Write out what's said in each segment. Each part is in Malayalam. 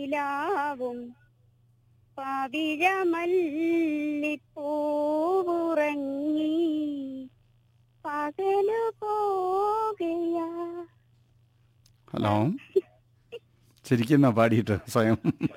നിലാവും പവിഴമല്ലിപ്പൂവുറങ്ങി പകലു പോകയാ ഹലോ ശരിക്കും പാടിയിട്ട് സ്വയം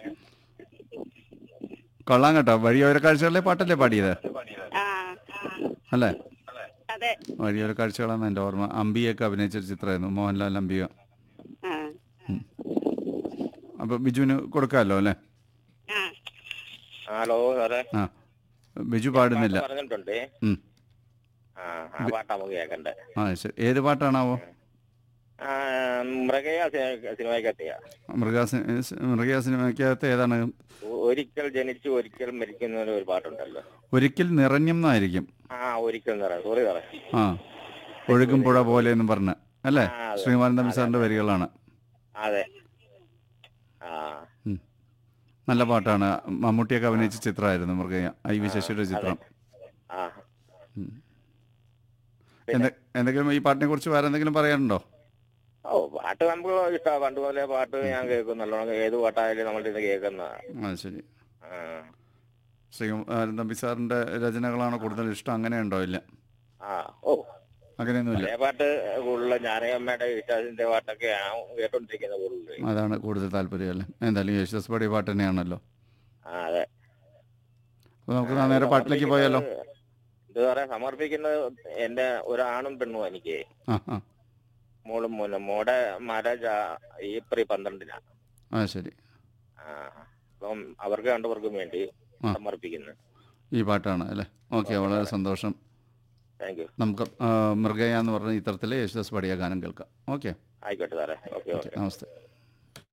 കൊള്ളാം കേട്ടോ വഴിയോര കാഴ്ചകളിലെ പാട്ടല്ലേ പാടിയത് ആ അല്ലേ അതെ വഴിയോര കാഴ്ചകളാണ് എൻ്റെ ഓർമ്മ അമ്പിയൊക്കെ അഭിനയിച്ചൊരു ചിത്രമായിരുന്നു മോഹൻലാൽ അമ്പിക ആ അപ്പോൾ ബിജുവിന് കൊടുക്കാമല്ലോ അല്ലേ ആ ഹലോ സാറേ ആ ബിജു പാടുന്നില്ല പാട്ട് പറഞ്ഞിട്ടുണ്ട് ഉം. ആ ആ പാട്ടാ നമുക്ക് കേക്കണ്ടേ ആ ശരി ഏത് പാട്ടാണാവോ ആ മൃഗയ സിനിമയ്ക്കെത്തിയ മൃഗാസി മൃഗ സിനിമയ്ക്കകത്ത് ഏതാണ് ഒരിക്കൽ ജനിച്ചു ഒരിക്കൽ മരിക്കുന്ന ഒരു പാട്ടുണ്ടല്ലോ ഒരിക്കൽ നിറഞ്ഞെന്നായിരിക്കും ആ ഒരിക്കൽ നിറ സോറി സാറേ ആ ഒഴുകും പുഴ പോലെ എന്ന് പറഞ്ഞ് അല്ലേ ആ, അതെ. ശ്രീമാനന്ദ സാറിൻ്റെ വരികളാണ് അതെ ആ ഉം. നല്ല പാട്ടാണ് മമ്മൂട്ടിയൊക്കെ അഭിനയിച്ച ചിത്രമായിരുന്നു മൃഗയ ഐ വി ശശിയുടെ ചിത്രം ആ എന്തെ എന്തെങ്കിലും ഈ പാട്ടിനെ കുറിച്ച് വേറെ എന്തെങ്കിലും പറയാനുണ്ടോ ഓ പാട്ട് നമുക്ക് ഇഷ്ടമാണ് പണ്ട് മുതലേ പാട്ട് ഞാൻ കേൾക്കും നല്ലോണം ഏത് പാട്ടായാലും നമ്മൾ ഇത് കേൾക്കുന്ന ആ ശരി ശ്രീ തമ്പി സാറിൻ്റെ രചനകളാണ് കൂടുതൽ ഇഷ്ടം അങ്ങനെയുണ്ടോ ഇല്ല ആ ഓ അങ്ങനെയൊന്നുമില്ല പഴയ പാട്ട് കൂടുതൽ ഞാനമ്മയുടെ വിശ്വാസിന്റെ പാട്ടൊക്കെയാണ് കേട്ടോണ്ടിരിക്കുന്നത് കൂടുതൽ അതാണ് കൂടുതൽ താല്പര്യം അല്ലേ എന്തായാലും യേശുദാസ് പാടിയ പാട്ട് തന്നെയാണല്ലോ ആ അതെ അപ്പോൾ നമുക്ക് നേരെ പാട്ടിലേക്ക് പോയാലോ ഇത് പറയാൻ സമർപ്പിക്കുന്നത് എന്റെ ഒരാണും പെണ്ണും എനിക്ക് ആ ആ മോളും മോനും മോടെ മാരേജ് ഏപ്രിൽ പന്ത്രണ്ടിനാ ആ ശരി ആ അപ്പം അവർക്ക് രണ്ടുപേർക്കും വേണ്ടി ആ. സമർപ്പിക്കുന്നു ഈ പാട്ടാണ് അല്ലേ ഓക്കെ വളരെ സന്തോഷം താങ്ക് യു നമുക്ക് ആ, മൃഗയ എന്ന് പറഞ്ഞ ചിത്രത്തിലെ യേശുദാസ് പാടിയ ഗാനം കേൾക്കാം ഓക്കെ ആയിക്കോട്ടെ സാറേ ഓക്കെ ഓക്കെ നമസ്തേ